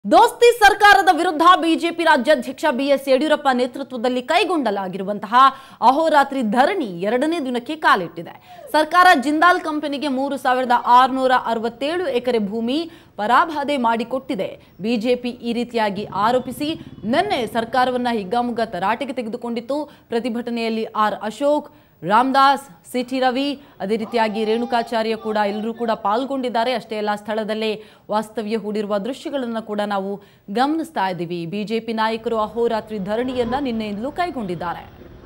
ದೋಸ್ತಿ ಸರ್ಕಾರದ ವಿರುದ್ಧ ಬಿಜೆಪಿ ರಾಜ್ಯಾಧ್ಯಕ್ಷ ಬಿಎಸ್ ಯಡಿಯೂರಪ್ಪ ನೇತೃತ್ವದಲ್ಲಿ ಕೈಗೊಂಡಲಾಗಿರುವಂತಹ ಅಹೋರಾತ್ರಿ ಧರಣಿ ಎರಡನೇ ದಿನಕ್ಕೆ ಕಾಲಿಟ್ಟಿದೆ ಸರ್ಕಾರ ಜಿಂದಾಲ್ ಕಂಪನಿಗೆ ಮೂರು ಸಾವಿರದ ಆರುನೂರ ಅರವತ್ತೇಳು ಎಕರೆ ಭೂಮಿ ಪರಾಬಾಧೆ ಮಾಡಿಕೊಟ್ಟಿದೆ ಬಿಜೆಪಿ ಈ ರೀತಿಯಾಗಿ ಆರೋಪಿಸಿ ನಿನ್ನೆ ಸರ್ಕಾರವನ್ನ ಹಿಗ್ಗಾಮುಗ್ಗಾ ತರಾಟೆಗೆ ತೆಗೆದುಕೊಂಡಿತ್ತು ಪ್ರತಿಭಟನೆಯಲ್ಲಿ ಆರ್ ಅಶೋಕ್ ರಾಮದಾಸ್ ಸಿಟಿ ರವಿ ಅದೇ ರೀತಿಯಾಗಿ ರೇಣುಕಾಚಾರ್ಯ ಕೂಡ ಎಲ್ಲರೂ ಕೂಡ ಪಾಲ್ಗೊಂಡಿದ್ದಾರೆ ಅಷ್ಟೇ ಅಲ್ಲ ಸ್ಥಳದಲ್ಲೇ ವಾಸ್ತವ್ಯ ಹೂಡಿರುವ ದೃಶ್ಯಗಳನ್ನು ಕೂಡ ನಾವು ಗಮನಿಸ್ತಾ ಇದ್ದೀವಿ ಬಿಜೆಪಿ ನಾಯಕರು ಅಹೋರಾತ್ರಿ ಧರಣಿಯನ್ನ ನಿನ್ನೆಯಿಂದಲೂ ಕೈಗೊಂಡಿದ್ದಾರೆ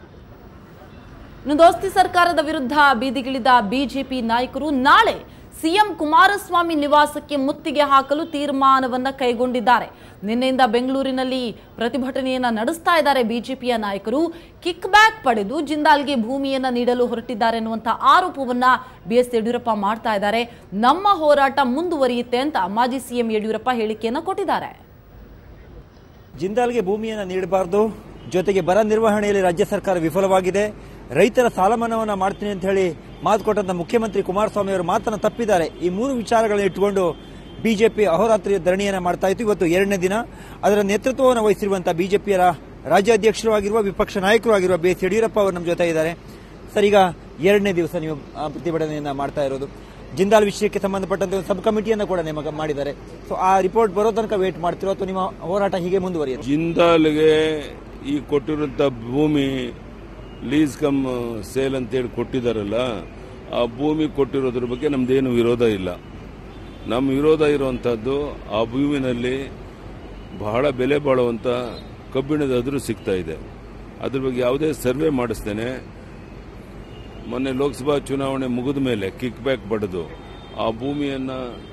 ಇನ್ನು ದೋಸ್ತಿ ಸರ್ಕಾರದ ವಿರುದ್ಧ ಬೀದಿಗಿಳಿದ ಬಿಜೆಪಿ ನಾಯಕರು ನಾಳೆ ಸಿಎಂ ಕುಮಾರಸ್ವಾಮಿ ನಿವಾಸಕ್ಕೆ ಮುತ್ತಿಗೆ ಹಾಕಲು ತೀರ್ಮಾನವನ್ನ ಕೈಗೊಂಡಿದ್ದಾರೆ ನಿನ್ನೆಯಿಂದ ಬೆಂಗಳೂರಿನಲ್ಲಿ ಪ್ರತಿಭಟನೆಯನ್ನ ನಡೆಸ್ತಾ ಇದ್ದಾರೆ ಬಿಜೆಪಿಯ ನಾಯಕರು ಕಿಕ್ ಬ್ಯಾಕ್ ಪಡೆದು ಜಿಂದಾಲ್ಗೆ ಭೂಮಿಯನ್ನ ನೀಡಲು ಹೊರಟಿದ್ದಾರೆ ಎನ್ನುವಂತ ಆರೋಪವನ್ನ ಬಿ ಎಸ್ ಯಡಿಯೂರಪ್ಪ ಮಾಡ್ತಾ ಇದ್ದಾರೆ ನಮ್ಮ ಹೋರಾಟ ಮುಂದುವರಿಯುತ್ತೆ ಅಂತ ಮಾಜಿ ಸಿಎಂ ಯಡಿಯೂರಪ್ಪ ಹೇಳಿಕೆಯನ್ನ ಕೊಟ್ಟಿದ್ದಾರೆ ಜಿಂದಾಲ್ಗೆ ಭೂಮಿಯನ್ನು ನೀಡಬಾರದು ಜೊತೆಗೆ ಬರ ನಿರ್ವಹಣೆಯಲ್ಲಿ ರಾಜ್ಯ ಸರ್ಕಾರ ವಿಫಲವಾಗಿದೆ ರೈತರ ಸಾಲ ಮನ್ನಾವನ್ನ ಮಾಡ್ತೀನಿ ಅಂತ ಹೇಳಿ ಮಾತು ಕೊಟ್ಟಂತ ಮುಖ್ಯಮಂತ್ರಿ ಕುಮಾರಸ್ವಾಮಿ ಅವರು ಮಾತನ್ನ ತಪ್ಪಿದ್ದಾರೆ ಈ ಮೂರು ವಿಚಾರಗಳನ್ನ ಇಟ್ಟುಕೊಂಡು ಬಿಜೆಪಿ ಅಹೋರಾತ್ರಿ ಧರಣಿಯನ್ನ ಮಾಡ್ತಾ ಇತ್ತು ಇವತ್ತು ಎರಡನೇ ದಿನ ಅದರ ನೇತೃತ್ವವನ್ನು ವಹಿಸಿರುವಂತಹ ಬಿಜೆಪಿಯ ರಾಜ್ಯಾಧ್ಯಕ್ಷರು ಆಗಿರುವ ವಿಪಕ್ಷ ನಾಯಕರು ಆಗಿರುವ ಬಿ ಎಸ್ ಯಡಿಯೂರಪ್ಪ ಅವರು ನಮ್ಮ ಜೊತೆ ಇದ್ದಾರೆ ಸರ್ ಈಗ ಎರಡನೇ ದಿವಸ ನೀವು ಆ ಪ್ರತಿಭಟನೆಯನ್ನ ಮಾಡ್ತಾ ಇರೋದು ಜಿಂದಾಲ್ ವಿಷಯಕ್ಕೆ ಸಂಬಂಧಪಟ್ಟಂತೆ ಒಂದು ಸಬ್ ಕಮಿಟಿಯನ್ನು ಕೂಡ ನೇಮಕ ಮಾಡಿದ್ದಾರೆ ಸೊ ಆ ರಿಪೋರ್ಟ್ ಬರೋ ತನಕ ವೇಟ್ ಮಾಡ್ತಿರೋ ಅಥವಾ ನಿಮ್ಮ ಹೋರಾಟ ಹೀಗೆ ಮುಂದುವರಿಯುತ್ತೆ ಜಿಂದಾಲ್ಗೆ ಈ ಕೊಟ್ಟಿರುವಂತ ಭೂಮಿ ಲೀಸ್ ಕಮ್ ಸೇಲ್ ಅಂತೇಳಿ ಕೊಟ್ಟಿದ್ದಾರಲ್ಲ ಆ ಭೂಮಿ ಕೊಟ್ಟಿರೋದ್ರ ಬಗ್ಗೆ ನಮ್ದೇನು ವಿರೋಧ ಇಲ್ಲ ನಮ್ಮ ವಿರೋಧ ಇರುವಂತಹದ್ದು ಆ ಭೂಮಿನಲ್ಲಿ ಬಹಳ ಬೆಲೆ ಬಾಳುವಂತ ಕಬ್ಬಿಣದ ಅದುರು ಸಿಗ್ತಾ ಇದೆ ಅದ್ರ ಬಗ್ಗೆ ಯಾವುದೇ ಸರ್ವೆ ಮಾಡಿಸ್ತೇನೆ ಮೊನ್ನೆ ಲೋಕಸಭಾ ಚುನಾವಣೆ ಮುಗಿದ ಮೇಲೆ ಕಿಕ್ ಬ್ಯಾಕ್ ಪಡೆದು ಆ ಭೂಮಿಯನ್ನ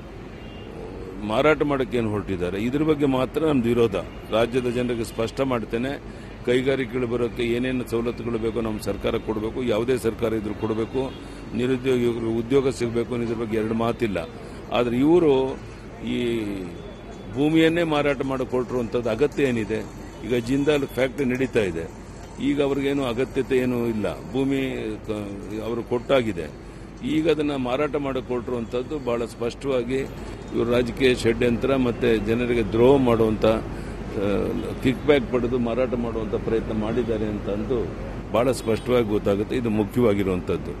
ಮಾರಾಟ ಮಾಡಕ್ಕೆ ಏನು ಹೊರಟಿದ್ದಾರೆ ಇದ್ರ ಬಗ್ಗೆ ಮಾತ್ರ ನಮ್ದು ವಿರೋಧ ರಾಜ್ಯದ ಜನರಿಗೆ ಸ್ಪಷ್ಟ ಮಾಡ್ತೇನೆ ಕೈಗಾರಿಕೆಗಳು ಬರೋಕ್ಕೆ ಏನೇನು ಸವಲತ್ತುಗಳು ಬೇಕೋ ನಮ್ಮ ಸರ್ಕಾರ ಕೊಡಬೇಕು ಯಾವುದೇ ಸರ್ಕಾರ ಇದ್ರೂ ಕೊಡಬೇಕು ನಿರುದ್ಯೋಗಿಗಳು ಉದ್ಯೋಗ ಸಿಗಬೇಕು ಇದ್ರ ಬಗ್ಗೆ ಎರಡು ಮಾತಿಲ್ಲ ಆದರೆ ಇವರು ಈ ಭೂಮಿಯನ್ನೇ ಮಾರಾಟ ಮಾಡಿಕೊಟ್ಟಿರುವಂಥದ್ದು ಅಗತ್ಯ ಏನಿದೆ ಈಗ ಜಿಂದಾಲ್ ಫ್ಯಾಕ್ಟ್ರಿ ನಡೀತಾ ಇದೆ ಈಗ ಅವ್ರಿಗೇನು ಅಗತ್ಯತೆ ಏನೂ ಇಲ್ಲ ಭೂಮಿ ಕ- ಅವರು ಕೊಟ್ಟಾಗಿದೆ ಈಗ ಅದನ್ನ ಮಾರಾಟ ಮಾಡಿಕೊಟ್ಟಿರುವಂಥದ್ದು ಬಹಳ ಸ್ಪಷ್ಟವಾಗಿ ಇವರು ರಾಜಕೀಯ ಷಡ್ಯಂತ್ರ ಮತ್ತೆ ಜನರಿಗೆ ದ್ರೋಹ ಮಾಡುವಂತ ಕಿಕ್ ಬ್ಯಾಕ್ ಪಡೆದು ಮಾರಾಟ ಮಾಡುವಂತ ಪ್ರಯತ್ನ ಮಾಡಿದ್ದಾರೆ ಅಂತ ಅಂದು ಬಹಳ ಸ್ಪಷ್ಟವಾಗಿ ಗೊತ್ತಾಗುತ್ತೆ ಇದು ಮುಖ್ಯವಾಗಿರುವಂಥದ್ದು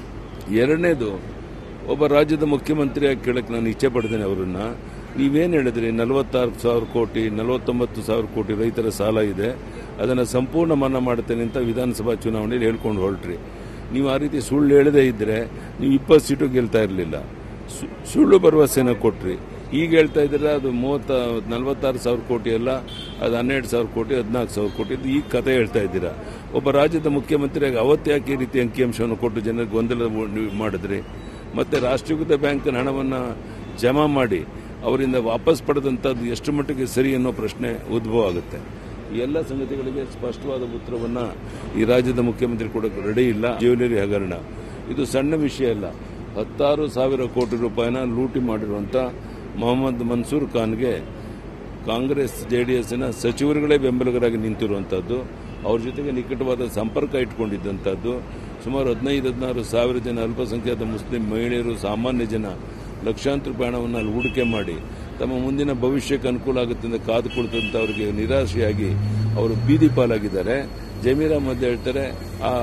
ಎರಡನೇದು ಒಬ್ಬ ರಾಜ್ಯದ ಮುಖ್ಯಮಂತ್ರಿಯಾಗಿ ಕೇಳಕ್ಕೆ ನಾನು ಇಚ್ಛೆ ಪಡ್ತೇನೆ ಅವರನ್ನ ನೀವೇನು ಹೇಳಿದ್ರಿ ನಲವತ್ತಾರು ಸಾವಿರ ಕೋಟಿ ನಲವತ್ತೊಂಬತ್ತು ಸಾವಿರ ಕೋಟಿ ರೈತರ ಸಾಲ ಇದೆ ಅದನ್ನು ಸಂಪೂರ್ಣ ಮನ್ನಾ ಮಾಡ್ತೇನೆ ಅಂತ ವಿಧಾನಸಭಾ ಚುನಾವಣೆಯಲ್ಲಿ ಹೇಳ್ಕೊಂಡು ಹೊರಟ್ರಿ ನೀವು ಆ ರೀತಿ ಸುಳ್ಳು ಹೇಳದೇ ಇದ್ರೆ ನೀವು ಇಪ್ಪತ್ತು ಸೀಟು ಗೆಲ್ತಾ ಇರಲಿಲ್ಲ ಸುಳ್ಳು ಭರವಸೆನ ಕೊಟ್ರಿ ಈಗ ಹೇಳ್ತಾ ಇದ್ರೆ ಅದು ಮೂವತ್ತ ನಲವತ್ತಾರು ಸಾವಿರ ಕೋಟಿ ಅಲ್ಲ ಅದು ಹನ್ನೆರಡು ಸಾವಿರ ಕೋಟಿ ಹದಿನಾಲ್ಕು ಸಾವಿರ ಕೋಟಿ ಇದು ಈಗ ಕತೆ ಹೇಳ್ತಾ ಇದ್ದೀರಾ ಒಬ್ಬ ರಾಜ್ಯದ ಮುಖ್ಯಮಂತ್ರಿಯಾಗಿ ಅವತ್ತು ಯಾಕೆ ಈ ರೀತಿ ಅಂಕಿಅಂಶವನ್ನು ಕೊಟ್ಟು ಜನರಿಗೆ ಗೊಂದಲ ನೀವು ಮಾಡಿದ್ರಿ ಮತ್ತೆ ರಾಷ್ಟ್ರೀಕೃತ ಬ್ಯಾಂಕಿನ ಹಣವನ್ನು ಜಮಾ ಮಾಡಿ ಅವರಿಂದ ವಾಪಸ್ ಪಡೆದಂಥದ್ದು ಎಷ್ಟು ಮಟ್ಟಿಗೆ ಸರಿ ಅನ್ನೋ ಪ್ರಶ್ನೆ ಉದ್ಭವ ಆಗುತ್ತೆ ಈ ಎಲ್ಲ ಸಂಗತಿಗಳಿಗೆ ಸ್ಪಷ್ಟವಾದ ಉತ್ತರವನ್ನ ಈ ರಾಜ್ಯದ ಮುಖ್ಯಮಂತ್ರಿ ಕೊಡಕ್ಕೆ ರೆಡಿ ಇಲ್ಲ ಜ್ಯುವೆಲರಿ ಹಗರಣ ಇದು ಸಣ್ಣ ವಿಷಯ ಅಲ್ಲ ಹತ್ತಾರು ಸಾವಿರ ಕೋಟಿ ರೂಪಾಯಿನ ಲೂಟಿ ಮಾಡಿರುವಂತ ಮೊಹಮ್ಮದ್ ಮನ್ಸೂರ್ ಖಾನ್ಗೆ ಕಾಂಗ್ರೆಸ್ ಜೆಡಿಎಸ್ನ ಸಚಿವರುಗಳೇ ಬೆಂಬಲಿಗರಾಗಿ ನಿಂತಿರುವಂತಹದ್ದು ಅವ್ರ ಜೊತೆಗೆ ನಿಕಟವಾದ ಸಂಪರ್ಕ ಇಟ್ಕೊಂಡಿದ್ದಂಥದ್ದು ಸುಮಾರು ಹದಿನೈದು ಹದಿನಾರು ಸಾವಿರ ಜನ ಅಲ್ಪಸಂಖ್ಯಾತ ಮುಸ್ಲಿಂ ಮಹಿಳೆಯರು ಸಾಮಾನ್ಯ ಜನ ಲಕ್ಷಾಂತರ ರೂಪಾಯಿ ಹಣವನ್ನು ಅಲ್ಲಿ ಹೂಡಿಕೆ ಮಾಡಿ ತಮ್ಮ ಮುಂದಿನ ಭವಿಷ್ಯಕ್ಕೆ ಅನುಕೂಲ ಆಗುತ್ತೆ ಅಂತ ಕಾದು ಕುಳಿತಂತ ಅವರಿಗೆ ನಿರಾಶೆಯಾಗಿ ಅವರು ಬೀದಿ ಪಾಲಾಗಿದ್ದಾರೆ ಜಮೀರಾ ಮಧ್ಯೆ ಹೇಳ್ತಾರೆ ಆ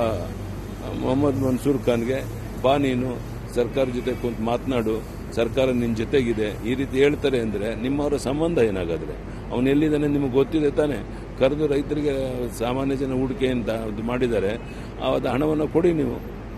ಮೊಹಮ್ಮದ್ ಮನ್ಸೂರ್ ಖಾನ್ಗೆ ಬಾ ನೀನು ಸರ್ಕಾರ ಜೊತೆ ಕುಂತು ಮಾತನಾಡು ಸರ್ಕಾರ ನಿನ್ನ ಜೊತೆಗಿದೆ ಈ ರೀತಿ ಹೇಳ್ತಾರೆ ಅಂದ್ರೆ ನಿಮ್ಮವರ ಸಂಬಂಧ ಏನಾಗಾದ್ರೆ ಅವನು ಎಲ್ಲಿದ್ದಾನೆ ನಿಮಗೆ ಗೊತ್ತಿದೆ ತಾನೆ ಕರೆದು ರೈತರಿಗೆ ಸಾಮಾನ್ಯ ಜನ ಹೂಡಿಕೆ ಅಂತ ಅದು ಮಾಡಿದ್ದಾರೆ ಆದ ಹಣವನ್ನು ಕೊಡಿ ನೀವು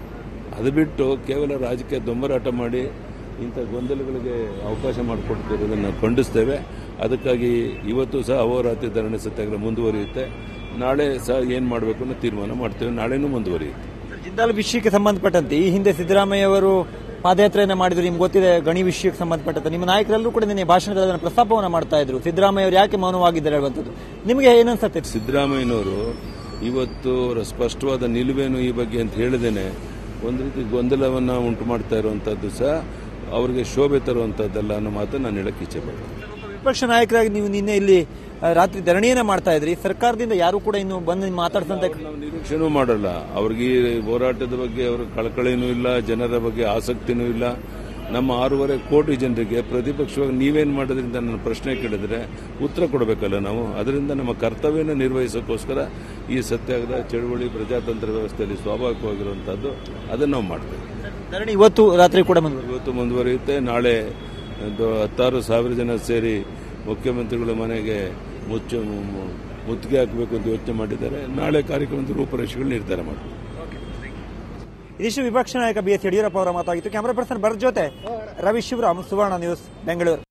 ಅದು ಬಿಟ್ಟು ಕೇವಲ ರಾಜಕೀಯ ದೊಂಬರಾಟ ಮಾಡಿ ಇಂಥ ಗೊಂದಲಗಳಿಗೆ ಅವಕಾಶ ಮಾಡಿಕೊಡ್ತಿರೋದನ್ನು ಖಂಡಿಸ್ತೇವೆ ಅದಕ್ಕಾಗಿ ಇವತ್ತು ಸಹ ಅಹೋರಾತ್ರಿ ಧರಣಿ ಸತ್ಯಾಗ್ರಹ ಮುಂದುವರಿಯುತ್ತೆ ನಾಳೆ ಸಹ ಏನು ಮಾಡಬೇಕು ಅನ್ನೋ ತೀರ್ಮಾನ ಮಾಡ್ತೇವೆ ನಾಳೆನೂ ಮುಂದುವರಿಯುತ್ತೆ ಜಿಂದಾಲ್ ವಿಷಯಕ್ಕೆ ಸಂಬಂಧಪಟ್ಟಂತೆ ಈ ಹಿಂದೆ ಸಿದ್ದರಾಮಯ್ಯ ಅವರು ಪಾದಯಾತ್ರೆಯನ್ನ ಮಾಡಿದ್ರು ನಿಮ್ಗೆ ಗೊತ್ತಿದೆ ಗಣಿ ವಿಷಯಕ್ಕೆ ಸಂಬಂಧಪಟ್ಟಂತೆ ನಿಮ್ಮ ನಾಯಕರೆಲ್ಲರೂ ಕೂಡ ನಿನ್ನೆ ಭಾಷಣದಲ್ಲಿ ಅದನ್ನ ಪ್ರಸ್ತಾಪವನ್ನ ಮಾಡ್ತಾ ಇದ್ರು ಸಿದ್ದರಾಮಯ್ಯ ಅವರು ಯಾಕೆ ಮೌನವಾಗಿದ್ದಾರೆ ಹೇಳುವಂಥದ್ದು ನಿಮಗೆ ಏನನ್ಸುತ್ತೆ ಸಿದ್ದರಾಮಯ್ಯನವರು ಇವತ್ತು ಅವರ ಸ್ಪಷ್ಟವಾದ ನಿಲುವೇನು ಈ ಬಗ್ಗೆ ಅಂತ ಹೇಳಿದೇನೆ ಒಂದು ರೀತಿ ಗೊಂದಲವನ್ನ ಉಂಟು ಮಾಡ್ತಾ ಇರುವಂತದ್ದು ಸಹ ಅವರಿಗೆ ಶೋಭೆ ತರುವಂತದ್ದಲ್ಲ ಅನ್ನೋ ಮಾತನ್ನು ನಾನು ಹೇಳಕ್ಕೆ ಇಚ್ಛೆ ಪಡ್ತೀನಿ ವಿಪಕ್ಷ ನಾಯಕರಾಗಿ ನೀವು ನಿನ್ನೆ ಇಲ್ಲಿ ಆ, ರಾತ್ರಿ ಧರಣಿಯನ್ನ ಮಾಡ್ತಾ ಇದ್ರಿ ಸರ್ಕಾರದಿಂದ ಯಾರು ಕೂಡ ಇನ್ನು ಬಂದು ಮಾತಾಡ್ಸಂತ ನಾವು ನಿರೀಕ್ಷೆನೂ ಮಾಡಲ್ಲ ಅವ್ರಿಗೆ ಈ ಹೋರಾಟದ ಬಗ್ಗೆ ಅವರ ಕಳಕಳಿನೂ ಇಲ್ಲ ಜನರ ಬಗ್ಗೆ ಆಸಕ್ತಿನೂ ಇಲ್ಲ ನಮ್ಮ ಆರೂವರೆ ಕೋಟಿ ಜನರಿಗೆ ಪ್ರತಿಪಕ್ಷವಾಗಿ ನೀವೇನು ಮಾಡೋದ್ರಿಂದ ನನ್ನ ಪ್ರಶ್ನೆ ಕೇಳಿದ್ರೆ ಉತ್ತರ ಕೊಡಬೇಕಲ್ಲ ನಾವು ಅದರಿಂದ ನಮ್ಮ ಕರ್ತವ್ಯನ ನಿರ್ವಹಿಸೋಕ್ಕೋಸ್ಕರ ಈ ಸತ್ಯಾಗ್ರಹ ಚಳುವಳಿ ಪ್ರಜಾತಂತ್ರ ವ್ಯವಸ್ಥೆಯಲ್ಲಿ ಸ್ವಾಭಾವಿಕವಾಗಿರುವಂಥದ್ದು ಅದನ್ನು ನಾವು ಮಾಡ್ತೇವೆ ಧರಣಿ ಇವತ್ತು ರಾತ್ರಿ ಕೂಡ ಮುಂದುವರಿಯುತ್ತೆ ಇವತ್ತು ಮುಂದುವರಿಯುತ್ತೆ ನಾಳೆ ಒಂದು ಹತ್ತಾರು ಸಾವಿರ ಜನ ಸೇರಿ ಮುಖ್ಯಮಂತ್ರಿಗಳ ಮನೆಗೆ ಮುಚ್ಚ ಮು- ಮುತ್ತಿಗೆ ಹಾಕಬೇಕು ಅಂತ ಯೋಚನೆ ಮಾಡಿದ್ದಾರೆ ನಾಳೆ ಕಾರ್ಯಕ್ರಮದ ರೂಪರೇಷೆಗಳು ನಿರ್ಧಾರ ಮಾಡ್ತಾರೆ ಇದಿಷ್ಟು ವಿಪಕ್ಷ ನಾಯಕ ಬಿ ಎಸ್ ಯಡಿಯೂರಪ್ಪ ಅವರ ಮಾತಾಗಿತ್ತು ಕ್ಯಾಮರಾ ಪರ್ಸನ್ ಭರತ್ ಜೊತೆ ರವಿ ಶಿವರಾಮ್ ಸುವರ್ಣ ನ್ಯೂಸ್ ಬೆಂಗಳೂರು